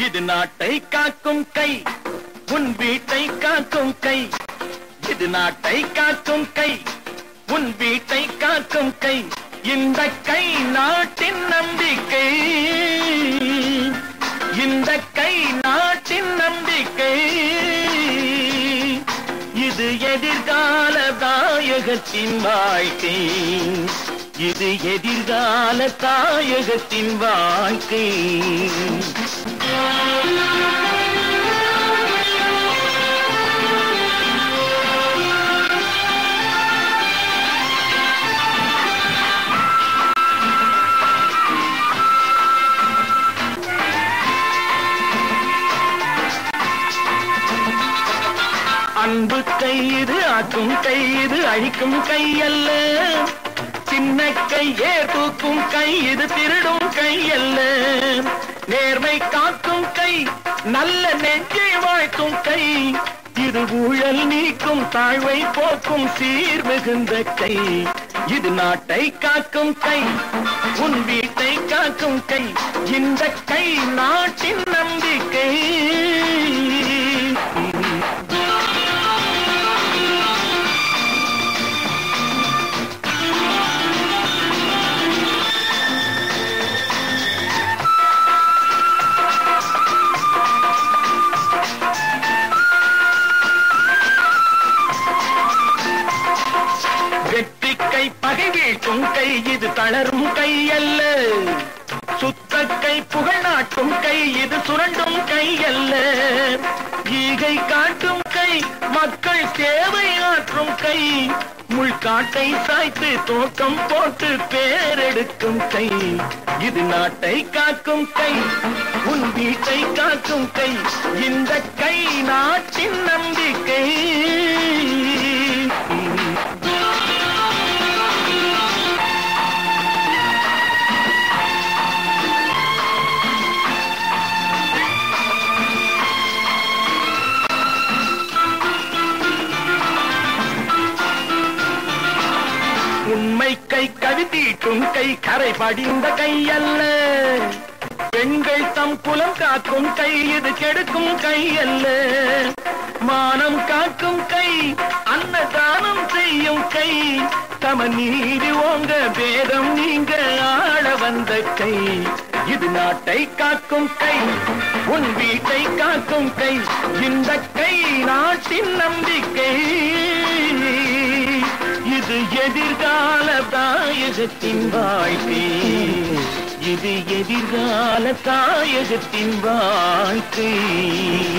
இது நாட்டை காக்கும் கை உன் வீட்டை காக்கும் கை இது நாட்டை காக்கும் கை உன் வீட்டை காக்கும் கை இந்த கை நாட்டின் நம்பிக்கை இந்த கை நாட்டின் நம்பிக்கை இது எதிர்கால தாயகத்தின் வாழ்க்கை இது எதிர்கால தாயகத்தின் வாழ்க்கை அன்பு கை இது ஆக்கும் கை இது அழிக்கும் கை அல்ல சின்ன கையே தூக்கும் கை இது திருடும் கை அல்ல நேர்மை காக்கும் கை நல்ல நெஞ்சை வாழ்த்தும் கை இது ஊழல் நீக்கும் தாழ்வை போக்கும் சீர் மிகுந்த கை இது நாட்டை காக்கும் கை உன் வீட்டை காக்கும் கை இந்த கை நாட்டின் நம்பிக்கை வெற்றி கை பகை வீழ்த்தும் கை இது தளரும் கை அல்ல சுத்த கை புகழ் நாட்டும் கை இது சுரண்டும் கை அல்ல ஈகை காட்டும் கை மக்கள் சேவை ஆற்றும் கை முள்காட்டை சாய்த்து தோக்கம் போட்டு பேரெடுக்கும் கை இது நாட்டை காக்கும் கை உன் வீட்டை காக்கும் கை இந்த கை நாட்டின் நம்பிக்கை உண்மை கை கவிதீட்டும் கை கரை படிந்த கை அல்ல பெண்கள் தம் குலம் காக்கும் கை இது கெடுக்கும் கை அல்ல மானம் காக்கும் கை அன்னதானம் செய்யும் கை தம நீதி ஓங்க பேதம் நீங்க ஆள வந்த கை இது நாட்டை காக்கும் கை உன் வீட்டை காக்கும் கை இந்த கை நாட்டின் நம்பிக்கை இது எதிர்கால தாயகத்தின் வாழ்க்கை இது எதிர்கால தாயகத்தின் வாழ்க்கை